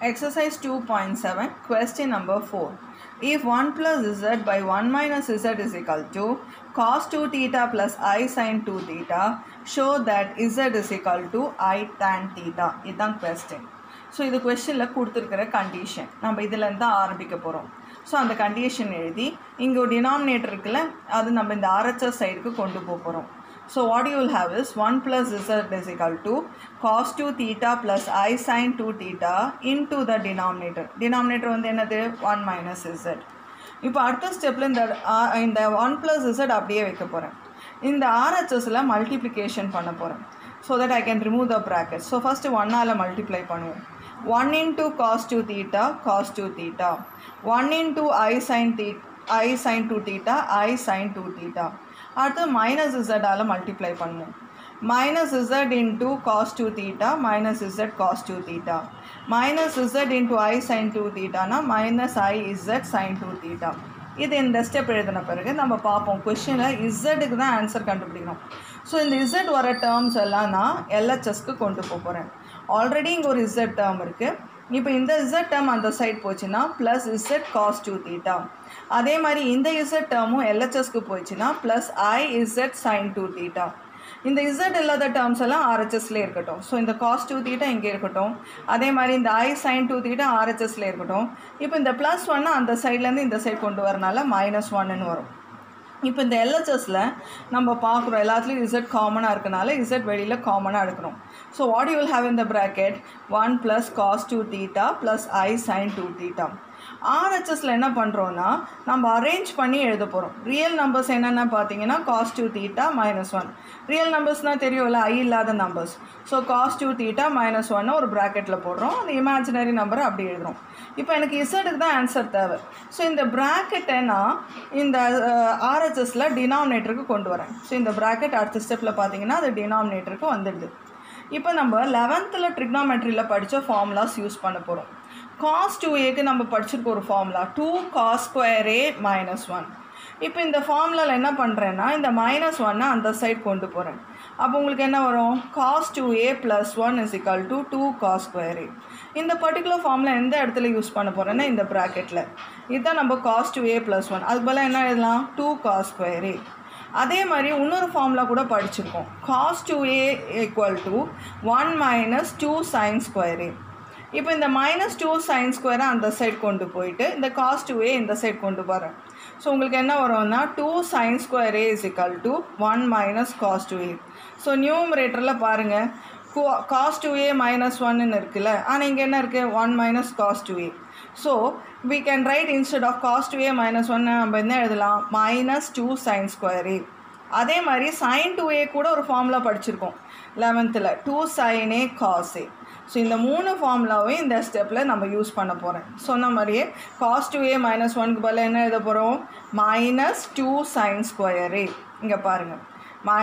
Exercise 2.7, question number 4. If 1 plus z by 1 minus z is equal to cos 2 theta plus i sin 2 theta, show that z is equal to i tan theta. இதுதான் question. So இது கொஸ்டினில் கொடுத்துருக்கிற condition நம்ம இதுலேருந்து தான் ஆரம்பிக்க போகிறோம் so அந்த கண்டிஷன் எழுதி இங்கே ஒரு டினாமினேட்டர் இருக்குல்ல அது நம்ம இந்த ஆர்ஹெச்எஸ் சைடுக்கு கொண்டு போக போகிறோம் so what you will have is one plus Z is equal to cos 2 theta plus i sin 2 theta into the denominator denominator வந்து என்னது 1 minus z இப்போ அடுத்த ஸ்டெப்பில் இந்த ஆ- இந்த ஒன் ப்ளஸ் இசட் அப்படியே வைக்க போகிறேன் இந்த ஆர்ஹெச்எஸில் மல்டிப்ளிகேஷன் பண்ண போகிறேன் so that I can remove the bracket so first ஒன்னால் மல்டிப்ளை பண்ணுவோம் one into cos two theta cos two theta one into I sine the I sine two theta I sine two theta அடுத்து minus இசட்டால் multiply பண்ணுவோம் minus Z into cos two theta minus Z cos two theta minus Z into I sine two தீட்டானா minus I Z sine two theta இது இந்த step எழுதின பிறகு நம்ம பார்ப்போம் கொஷினில் இசட்டுக்கு தான் ஆன்சர் கண்டுபிடிக்கணும் ஸோ இந்த இசட் வர டேர்ம்ஸ் எல்லாம் நான் எல்ஹெச்எஸ்க்கு கொண்டு போக போகிறேன் ஆல்ரெடி இங்கே ஒரு இசட் டேர்ம் இருக்குது இப்போ இந்த இசட் டேர்ம் அந்த சைட் போச்சுன்னா plus Z cos two theta அதே மாதிரி இந்த இசட் டேர்மும் எல்ஹெச்எஸ்க்கு போச்சுன்னா plus I Z sine two theta இந்த இசட் இல்லாத டேர்ம்ஸ் எல்லாம் ஆர்ஹெச்எஸ்ல இருக்கட்டும் ஸோ இந்த காஸ் டூ தீட்டா இங்கே இருக்கட்டும் அதே மாதிரி இந்த ஐ சைன் டூ தீட்டா ஆர்ஹெச்எஸ்ல இருக்கட்டும் இப்போ இந்த ப்ளஸ் ஒன்னு அந்த சைட்லேருந்து இந்த சைட் கொண்டு வரனால மைனஸ் ஒன்னு வரும் இப்போ இந்த எல்ஹெச்எஸில் நம்ம பார்க்குறோம் எல்லாத்துலேயும் இசட் காமனாக இருக்கனால இசட் வெளியில் காமனாக எடுக்கிறோம் so what you will have in the bracket one plus cos two theta plus I sine two theta ஆர்ஹெச்எஸில் என்ன பண்ணுறோன்னா நம்ம அரேஞ்ச் பண்ணி எழுத போகிறோம் ரியல் நம்பர்ஸ் என்னென்ன பார்த்தீங்கன்னா cos two theta minus one real நம்பர்ஸ்னால் தெரியும்ல ஐ இல்லாத numbers so cos two theta minus ஒன்னு ஒரு ப்ராக்கெட்டில் போடுறோம் அந்த இமேஜினரி நம்பரை அப்படி எழுதுறோம் இப்போ எனக்கு இசட்டுக்கு தான் ஆன்சர் தேவை ஸோ இந்த ப்ராக்கெட்டை நான் இந்த ஆர்ஹெச்எஸில் டினாமினேட்டருக்கு கொண்டு வரேன் ஸோ இந்த ப்ராக்கெட் அடுத்த ஸ்டெப்பில் பார்த்தீங்கன்னா அது டினாமினேட்டருக்கு வந்துடுது இப்போ நம்ம லெவன்த்தில் ட்ரிக்னாமெட்ரியில் படித்த ஃபார்முலாஸ் யூஸ் பண்ண போகிறோம் காஸ் டூ ஏக்கு நம்ம படிச்சிருக்க ஒரு formula two cos square A minus one இப்போ இந்த ஃபார்முலாவில் என்ன பண்ணுறேன்னா இந்த மைனஸ் ஒன்னை அந்த சைடு கொண்டு போகிறேன் அப்போ உங்களுக்கு என்ன வரும் cos two A plus one is equal to two cos square A இந்த பர்டிகுலர் ஃபார்மில் எந்த இடத்துல யூஸ் பண்ண போகிறேன்னா இந்த ப்ராக்கெட்டில் இதுதான் நம்ம cos two A plus one அதுக்கு பதிலா என்ன எழுதலாம் டூ காஸ் ஸ்கொயர் ஏ அதே மாதிரி இன்னொரு ஃபார்முலா கூட படிச்சிருக்கோம் cos two A equal to one minus two sine square A இப்போ இந்த மைனஸ் டூ சைன் ஸ்கொயரை அந்த சைடு கொண்டு போயிட்டு இந்த காஸ் டூ ஏ இந்த சைடு கொண்டு போகிறேன் ஸோ உங்களுக்கு என்ன வரும்னா two sine square A is equal to one minus cos two A so நியூமரேட்டரில் பாருங்கள் காஸ் டூ ஏ மைனஸ் ஒன்னு இருக்குல்ல ஆனால் இங்கே என்ன இருக்குது one minus cos two A so we can write instead of cos 2a minus 1 நம்ம என்ன எழுதலாம் minus two sine square A அதே மாதிரி சைன் டூ ஏ கூட ஒரு ஃபார்முலா படிச்சிருக்கோம் லெவன்த்தில் two sine A cos A so இந்த மூணு ஃபார்முலாவையும் இந்த ஸ்டெப்பில் நம்ம யூஸ் பண்ண போகிறேன் சொன்ன மாதிரியே காஸ் டூ ஏ மைனஸ் ஒனுக்கு பதிலாக என்ன எழுத போகிறோம் minus two sine square A இங்கே பாருங்கள் மை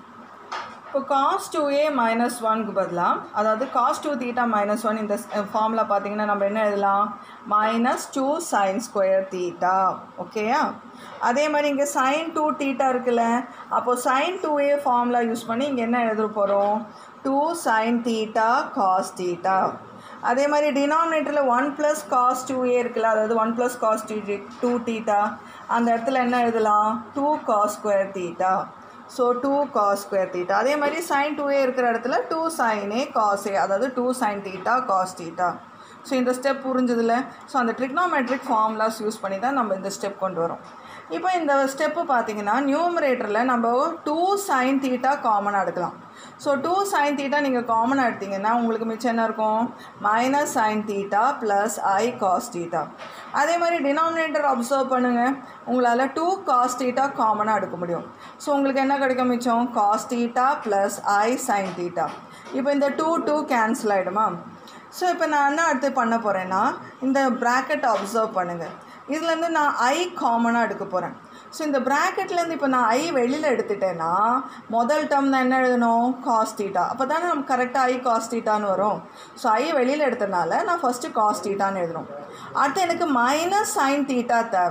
இப்போ காஸ் டூ ஏ மைனஸ் ஒன்க்கு பதிலாக அதாவது cos two theta minus one இந்த ஃபார்முலா பார்த்தீங்கன்னா நம்ம என்ன எழுதலாம் minus two sine square theta ஓகேயா அதே மாதிரி இங்கே சைன் டூ தீட்டா இருக்குல்ல அப்போது sine two A formula use பண்ணி இங்கே என்ன எழுத போகிறோம் two sine theta cos theta அதே மாதிரி டினாமினேட்டரில் one plus cos two A இருக்குல்ல அதாவது one plus cos two two theta அந்த இடத்துல என்ன எழுதலாம் two cos square theta so two cos square theta அதே மாதிரி சைன் டூ ஏ இருக்கிற இடத்துல two sine A cos A அதாவது two sine theta cos theta so இந்த ஸ்டெப் புரிஞ்சதில்ல ஸோ அந்த ட்ரிக்னாமெட்ரிக் ஃபார்முலாஸ் யூஸ் பண்ணி தான் நம்ம இந்த ஸ்டெப் கொண்டு வரோம் இப்போ இந்த ஸ்டெப்பு பார்த்தீங்கன்னா நியூமரேட்டரில் நம்ம டூ சைன் தீட்டா காமனாக எடுக்கலாம் ஸோ டூ சைன் தீட்டா நீங்கள் காமனாக எடுத்தீங்கன்னா உங்களுக்கு மிச்சம் என்ன இருக்கும் minus sine theta plus i cos theta அதே மாதிரி டினாமினேட்டர் அப்சர்வ் பண்ணுங்கள் உங்களால் டூ காஸ் தீட்டா காமனாக எடுக்க முடியும் ஸோ உங்களுக்கு என்ன கிடைக்கும் மிச்சம் காஸ் தீட்டா ப்ளஸ் ஐ சைன் தீட்டா இப்போ இந்த டூ டூ கேன்சல் ஆகிடுமா ஸோ இப்போ நான் என்ன அடுத்து பண்ண போகிறேன்னா இந்த ப்ராக்கெட் அப்சர்வ் பண்ணுங்கள் இதுலேருந்து நான் ஐ காமனாக எடுக்க போகிறேன் ஸோ இந்த ப்ராக்கெட்லேருந்து இப்போ நான் ஐ வெளியில் எடுத்துட்டேன்னா முதல் டேர்ம் நான் என்ன எழுதணும் காஸ் தீட்டா அப்போ தானே நமக்கு கரெக்டாக ஐ காஸ் தீட்டான்னு வரும் ஸோ ஐ வெளியில் எடுத்தனால நான் ஃபஸ்ட்டு காஸ் தீட்டான்னு எழுதணும் அடுத்து எனக்கு மைனஸ் சைன் தீட்டா தேவை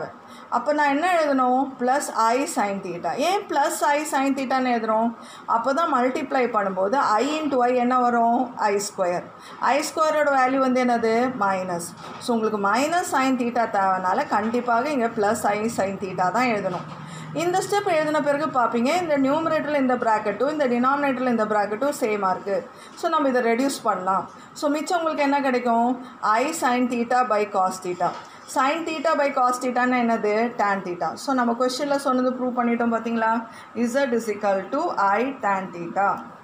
அப்போ நான் என்ன எழுதணும் ப்ளஸ் ஐ சைன் தீட்டா ஏன் ப்ளஸ் ஐ சைன் தீட்டான்னு எழுதுறோம் அப்போ தான் மல்டிப்ளை பண்ணும்போது ஐ இன்ட்டு ஐ என்ன வரும் ஐ ஸ்கொயர் ஐ ஸ்கொயரோட வேல்யூ வந்து என்னது மைனஸ் ஸோ உங்களுக்கு மைனஸ் சைன் தீட்டா தேவைனால கண்டிப்பாக இங்கே ப்ளஸ் ஐ சைன் தீட்டா தான் எழுதணும் இந்த ஸ்டெப் எழுதின பிறகு பார்ப்பீங்க இந்த நியூமரேட்டரில் இந்த ப்ராக்கெட்டும் இந்த டினாமினேட்டரில் இந்த ப்ராக்கெட்டும் சேமாக இருக்குது ஸோ நம்ம இதை ரெடியூஸ் பண்ணலாம் ஸோ மிச்சம் உங்களுக்கு என்ன கிடைக்கும் i sine theta by cos theta sine theta by cos தீட்டான்னு என்னது tan தீட்டா ஸோ நம்ம கொஸ்டினில் சொன்னது ப்ரூவ் பண்ணிட்டோம் பார்த்தீங்களா Z is equal to i tan theta